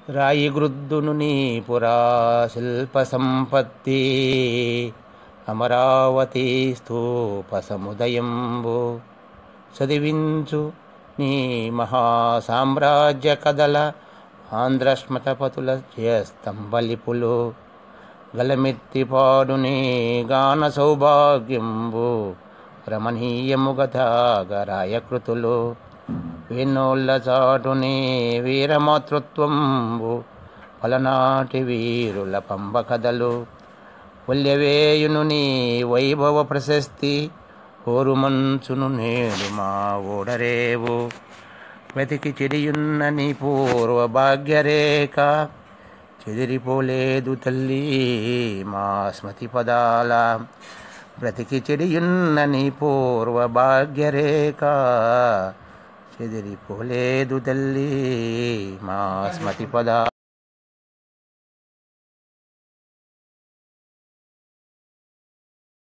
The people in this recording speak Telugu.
రాయి గృద్దును నీ పురా శిల్ప సంపత్తి అమరావతి స్తూప సముదయంబు చదివించు నీ మహాసామ్రాజ్య కథల ఆంధ్రస్మతపతుల చేస్తంబలిపులు గలమెత్తిపాడు నీ గాన సౌభాగ్యంబు రమణీయముగతాగరాయకృతులు వెన్నోళ్ళ చాటుని వీరమాతృత్వంబు పలనాటి వీరుల పంబ కథలు వల్యవేయును నీ వైభవ ప్రశస్తి ఓరుమంచును నేడు మా ఓడరేవు వెతికి చెడియున్న నీ పూర్వ భాగ్యరేఖ చెదిరిపోలేదు తల్లి మా స్మృతి పదాల బ్రతికి చెడియున్న నీ పూర్వ భాగ్యరేఖ చెదిరిపోలేదు తల్లి మా స్మృతి పదా